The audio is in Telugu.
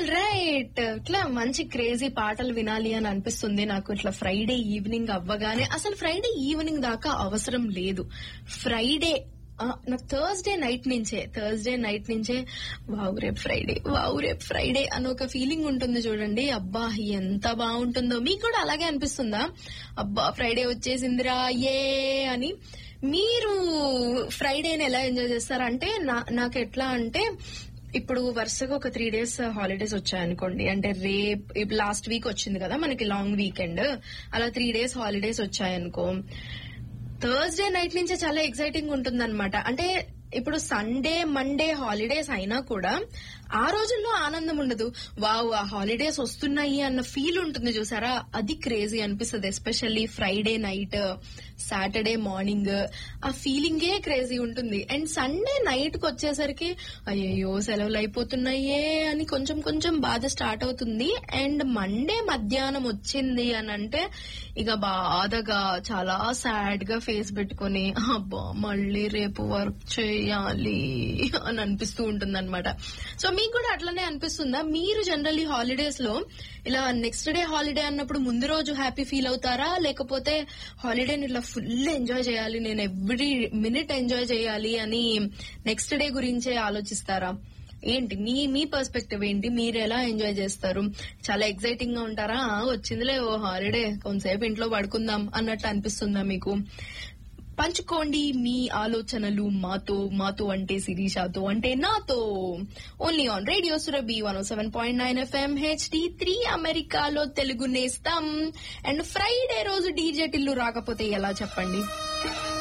ఆల్ రైట్ ఇట్లా మంచి క్రేజీ పాటలు వినాలి అని అనిపిస్తుంది నాకు ఇట్లా ఫ్రైడే ఈవినింగ్ అవ్వగానే అసలు ఫ్రైడే ఈవినింగ్ దాకా అవసరం లేదు ఫ్రైడే ఆ, నాకు థర్స్డే నైట్ నుంచే థర్స్డే నైట్ నుంచే వావ్ రేపు ఫ్రైడే వావ్ రేపు ఫ్రైడే అని ఒక ఫీలింగ్ ఉంటుంది చూడండి అబ్బా ఎంత బాగుంటుందో మీకు కూడా అలాగే అనిపిస్తుందా అబ్బా ఫ్రైడే వచ్చేసిందిరా ఏ అని మీరు ఫ్రైడేని ఎలా ఎంజాయ్ చేస్తారంటే నా- నాకు ఎట్లా అంటే ఇప్పుడు వరుసగా ఒక త్రీ డేస్ హాలిడేస్ వచ్చాయనుకోండి అంటే రేప్ లాస్ట్ వీక్ వచ్చింది కదా మనకి లాంగ్ వీకెండ్ అలా త్రీ డేస్ హాలిడేస్ వచ్చాయనుకో థర్స్డే నైట్ నుంచే చాలా ఎక్సైటింగ్ ఉంటుందన్నమాట అంటే ఇప్పుడు సండే మండే హాలిడేస్ అయినా కూడా ఆ రోజుల్లో ఆనందం ఉండదు వావ్ ఆ హాలిడేస్ వస్తున్నాయి అన్న ఫీల్ ఉంటుంది చూసారా అది క్రేజీ అనిపిస్తుంది especially Friday night Saturday morning ఆ ఫీలింగే క్రేజీ ఉంటుంది అండ్ సండే నైట్ కి వచ్చేసరికి అయ్యయ్యో సెలవులు అయిపోతున్నాయే అని కొంచెం కొంచెం బాధ స్టార్ట్ అవుతుంది అండ్ మండే మధ్యాహ్నం వచ్చింది అని అంటే ఇక బాధగా చాలా సాడ్ గా ఫేస్ పెట్టుకుని అబ్బా మళ్ళీ రేపు వర్క్ చేయాలి అని అనిపిస్తూ ఉంటుంది అనమాట సో మీకు కూడా అట్లనే అనిపిస్తుందా మీరు జనరల్లీ హాలిడేస్ లో ఇలా నెక్స్ట్ డే హాలిడే అన్నప్పుడు ముందు రోజు హ్యాపీ ఫీల్ అవుతారా లేకపోతే హాలిడేని ఇట్లా ఫుల్ ఎంజాయ్ చేయాలి నేను ఎవ్రీ మినిట్ ఎంజాయ్ చేయాలి అని నెక్స్ట్ డే గురించే ఆలోచిస్తారా ఏంటి మీ మీ పర్స్పెక్టివ్ ఏంటి మీరు ఎలా ఎంజాయ్ చేస్తారు చాలా ఎక్సైటింగ్ గా ఉంటారా "ఆ, వచ్చిందిలే ఓ హాలిడే కొంతసేపు ఇంట్లో పడుకుందాం అన్నట్టు అనిపిస్తుందా మీకు పంచుకోండి మీ ఆలోచనలు మాతో మాతో అంటే శిరీషాతో అంటే నాతో only on radio Surabhi one seven point nine FM HD three అమెరికాలో తెలుగు నేస్తాం అండ్ ఫ్రైడే రోజు డీజే టిల్లు రాకపోతే ఎలా చెప్పండి